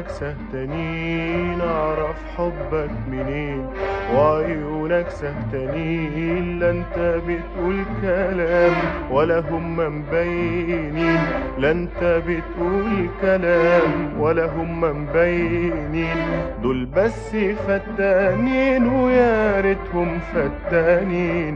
وعيونك سهتانين اعرف حبك منين وعيونك سهتانين لا انت بتقول كلام ولا هم مبينين لا انت بتقول كلام ولا هم مبينين دول بس فتانين ويا ريتهم فتانين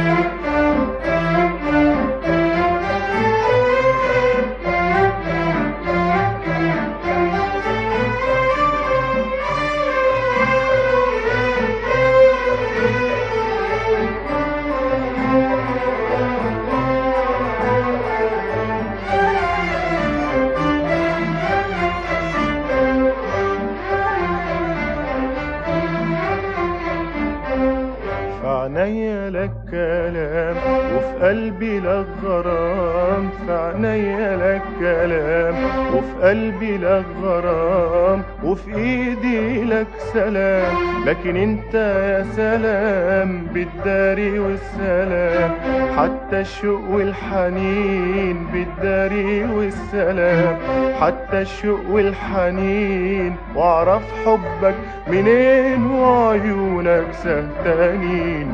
عينيا لك كلام وفي قلبي لك غرام في عينيا لك كلام وفي قلبي لك غرام وفي ايدي لك سلام لكن انت يا سلام بالداري والسلام حتى الشوق والحنين بالداري والسلام حتى الشوق والحنين واعرف حبك منين وعيونك سهتانين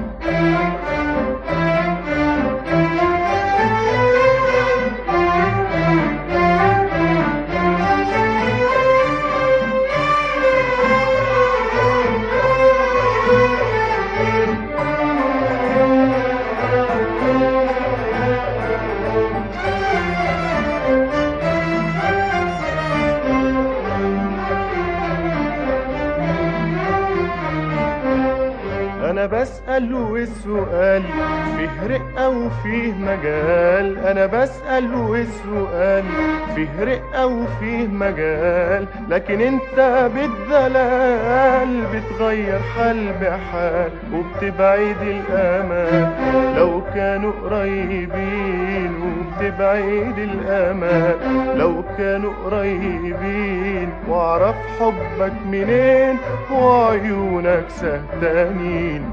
انا بسأل والسؤال فيه رقة وفيه مجال انا بسأل والسؤال فيه رقة وفيه مجال لكن انت بالدلال بتغير حال بحال وبتبعد الامان لو كانوا قريبين وبتبعد الامان لو كانوا قريبين واعرف حبك منين وعيونك سهتانين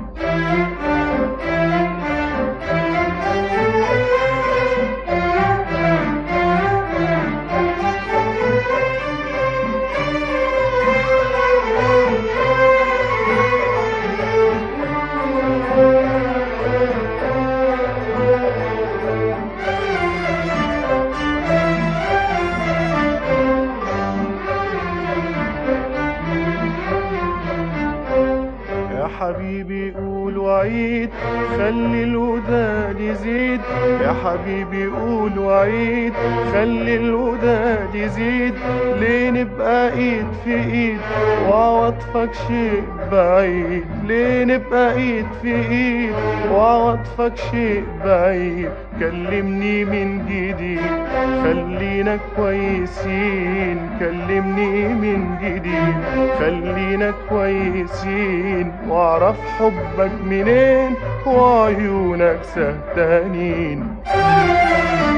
يا حبيبي قول وعيد خلي الوداد يزيد يا حبيبي قول وعيد خلي الوداد يزيد ليه نبقى ايد في ايد وعواطفك شيء بعيد ليه نبقى ايد في ايد وعواطفك شيء بعيد كلمني من جديد خلينا كويسين كلمني من جديد خلينا كويسين واعرف حبك منين وعيونك سهتانين